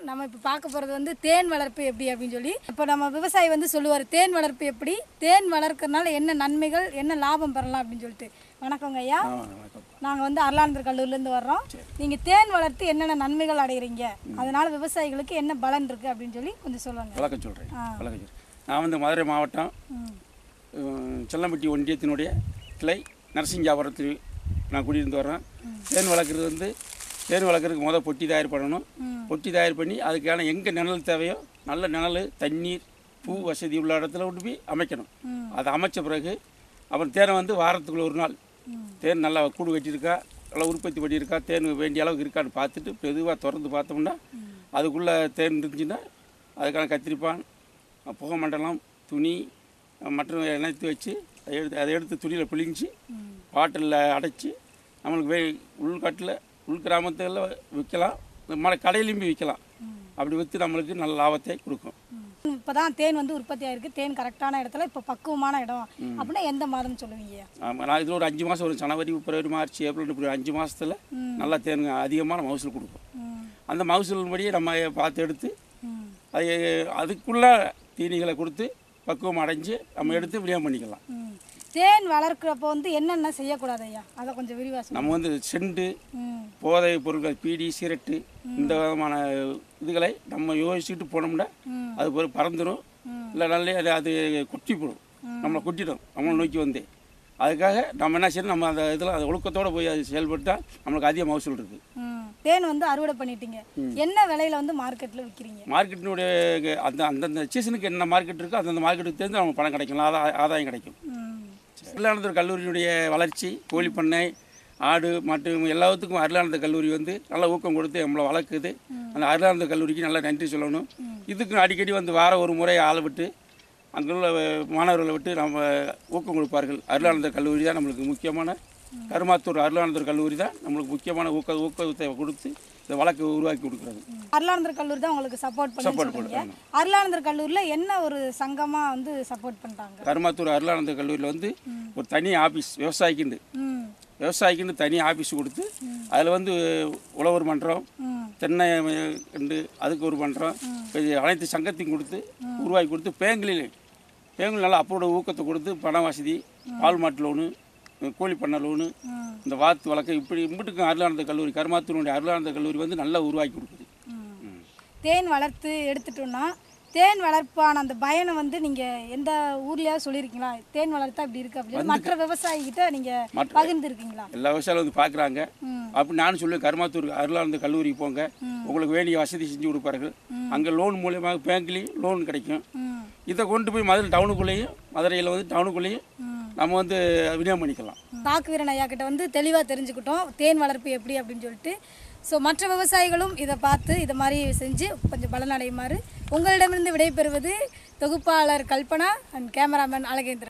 நம்ம இப்போ பார்க்க போகிறது வந்து தேன் வளர்ப்பு எப்படி அப்படின்னு சொல்லி இப்போ நம்ம விவசாயி வந்து சொல்லுவார் தேன் வளர்ப்பு எப்படி தேன் வளர்க்கறதுனால என்ன நன்மைகள் என்ன லாபம் பெறலாம் அப்படின்னு சொல்லிட்டு வணக்கங்க ஐயா ஆ வணக்கம் நாங்கள் வந்து அருளானந்தர் கல்லூரிலேருந்து வர்றோம் நீங்கள் தேன் வளர்த்து என்னென்ன நன்மைகள் அடைகிறீங்க அதனால விவசாயிகளுக்கு என்ன பலன் இருக்குது அப்படின்னு சொல்லி கொஞ்சம் சொல்லுங்க விளக்கம் சொல்கிறேன் ஆ. விளக்கம் சொல்கிறேன் நான் வந்து மதுரை மாவட்டம் ம் உம், செல்லம்பட்டி ஒன்றியத்தினுடைய கிளை நரசிங்காபுரத்தில் நான் குடியிருந்து வர்றேன் தேன் வளர்க்குறது வந்து தேன் வளர்க்குறதுக்கு முதல் பொட்டி தயார் பண்ணணும் ம். பொட்டி தயார் பண்ணி அதுக்கான எங்கே நிழல் தேவையோ நல்ல நிழல் தண்ணீர் பூ வசதி உள்ள இடத்துல கொண்டு போய் அமைக்கணும் ம். அதை அமைச்ச பிறகு அப்புறம் தேனை வந்து வாரத்துக்குள்ள ஒரு நாள் ம். தேன் நல்லா கூடு கட்டியிருக்கா நல்லா உற்பத்தி பண்ணியிருக்கா தேன் வேண்டிய அளவுக்கு இருக்கான்னு பார்த்துட்டு மெதுவாக திறந்து பார்த்தோம்னா அதுக்குள்ளே தேன் இருந்துச்சுன்னா அதுக்கான கத்திரிப்பான் புகை மண்டலம் துணி மற்றும் இணைத்து வச்சு அதை எடுத்து அதை எடுத்து துணியில் பிழிஞ்சு ம். பாட்டிலில் அடைச்சி நம்மளுக்கு வே உள்காட்டில் உள் கிராமத்தில் விற்கலாம் இந்த மலை கடையிலையும் போய் விற்கலாம் அப்படி விற்று நம்மளுக்கு நல்ல லாபத்தை கொடுக்கும் இப்போ தான் தேன் வந்து உற்பத்தி ஆயிருக்கு தேன் கரெக்டான இடத்துல இப்போ பக்குவமான இடம் அப்படின்னா எந்த மாதம் சொல்லுவீங்க ஆமாம் நான் இதில் ஒரு அஞ்சு மாதம் ஒரு ஜனவரி பிப்ரவரி மார்ச் ஏப்ரல் இப்படி அஞ்சு மாதத்தில் ம். நல்லா தேன் அதிகமான மகசூல் கொடுக்கும் ம் அந்த மகசூல் படியே நம்ம பார்த்து எடுத்து ம் அது அதுக்குள்ள தீனிகளை கொடுத்து பக்குவம் அடைஞ்சு நம்ம எடுத்து விநியோகம் பண்ணிக்கலாம் ம். தேன் வளர்க்குறப்போ வந்து என்னென்ன செய்யக்கூடாது ஐயா அதை கொஞ்சம் விரிவாக சொல்லுங்க நம்ம வந்து செண்டு ம் போதை பொருட்கள் பீடி சிரட்டு இந்த விதமான இதுகளை நம்ம யோசிச்சுட்டு போனோம்னா ம். அது ஒரு பறந்துடும் ம். இல்லை நல்ல அது அது கொட்டி போடும் நம்மளை கொட்டிடும் நம்மளை நோக்கி வந்து அதுக்காக நம்ம என்ன செய்யணும் நம்ம அந்த இதில் அந்த ஒழுக்கத்தோடு போய் அது செயல்பட்டால் நம்மளுக்கு அதிக மகசூல் இருக்குது ம் தேன் வந்து அறுவடை பண்ணிட்டீங்க என்ன விலையில வந்து மார்க்கெட்டில் விற்கிறீங்க மார்க்கெட்டினுடைய அந்த அந்தந்த சீசனுக்கு என்ன மார்க்கெட் இருக்கோ அந்தந்த மார்க்கெட்டுக்கு தெரிஞ்சு நமக்கு பணம் கிடைக்கும் ஆதா- ஆதாயம் கிடைக்கும் ம் அருளானந்தர் கல்லூரியினுடைய வளர்ச்சி கோழிப்பண்ணை ஆடு மற்றும் எல்லாத்துக்கும் அருளானந்தர் கல்லூரி வந்து நல்லா ஊக்கம் கொடுத்து நம்மளை வளர்க்குது அந்த அருளானந்தர் கல்லூரிக்கு நல்லா நன்றி சொல்லணும் இதுக்கும் அடிக்கடி வந்து வார ஒரு முறை ஆளை விட்டு அங்குள்ள மாணவர்களை விட்டு நம்ம ஊக்கம் கொடுப்பார்கள் அருளானந்தர் கல்லூரி தான் நம்மளுக்கு முக்கியமான கருமாத்தூர் அருளானந்தர் கல்லூரி தான் நம்மளுக்கு முக்கியமான ஊக்க ஊக்கத்தை கொடுத்து இந்த வழக்கை உருவாக்கி கொடுக்குறது அருளானந்தர் கல்லூரி தான் உங்களுக்கு சப்போர்ட் பண்ணி Support சொல்றீங்க பண்ணுறாங்க. அருளானந்தர் கல்லூரியில் என்ன ஒரு சங்கமா வந்து சப்போர்ட் பண்றாங்க கருமாத்தூர் அருளானந்தர் கல்லூரியில் வந்து ஒரு தனி ஆஃபீஸ் விவசாயிக்குண்டு ம் விவசாயிக்குன்னு தனி ஆஃபீஸ் கொடுத்து அதில் வந்து உழவர் மன்றம் ம் தென்னை கண்டு அதுக்கு ஒரு மன்றம் இது அனைத்து சங்கத்தையும் கொடுத்து உருவாக்கி கொடுத்து பேங்கிலே பேங்கில் நல்லா அப்போட ஊக்கத்தை கொடுத்து பண வசதி பால் மாட்டு லோனு கோழி பண்ணை லோனு ம் இந்த வாத்து வழக்கு இப்படி இம்பிட்டுக்கும் அருளானந்த கல்லூரி கருமாத்தூருடைய அருளானந்த கல்லூரி வந்து நல்லா உருவாக்கி கொடுக்குது ம். தேன் வளர்த்து எடுத்துட்டோம்னா தேன் வளர்ப்பான அந்த பயனை வந்து நீங்க எந்த ஊர்லயாவது சொல்லியிருக்கீங்களா தேன் வளர்த்தா இப்படி இருக்கு அப்படின்னு மற்ற விவசாயி கிட்ட நீங்க மற்ற- பகிர்ந்துருக்கீங்களா எல்லா விவசாயிகளும் வந்து பார்க்குறாங்க ம் அப்படி நானும் சொல்லுவேன் கருமாத்தூர் அருளானந்த கல்லூரிக்கு போங்க உங்களுக்கு வேண்டிய வசதி செஞ்சு கொடுப்பார்கள் அங்கே லோன் மூலியமாக பேங்க்லேயும் லோன் கிடைக்கும் ம் இதை கொண்டு போய் மதுரை டவுனுக்குள்ளேயும் மதுரையில் வந்து டவுனுக்குள்ளேயும் ம் நம்ம வந்து விநியோகம் பண்ணிக்கலாம் தாக்கு வீரன் ஐயா கிட்ட வந்து தெளிவாக தெரிஞ்சுக்கிட்டோம் தேன் வளர்ப்பு எப்படி அப்படின்னு சொல்லிட்டு ஸோ மற்ற விவசாயிகளும் இதை பார்த்து இதை மாதிரி செஞ்சு கொஞ்சம் பலனடையுமாறு உங்களிடமிருந்து விடைபெறுவது தொகுப்பாளர் கல்பனா அண்ட் கேமராமேன் அழகேந்திரன்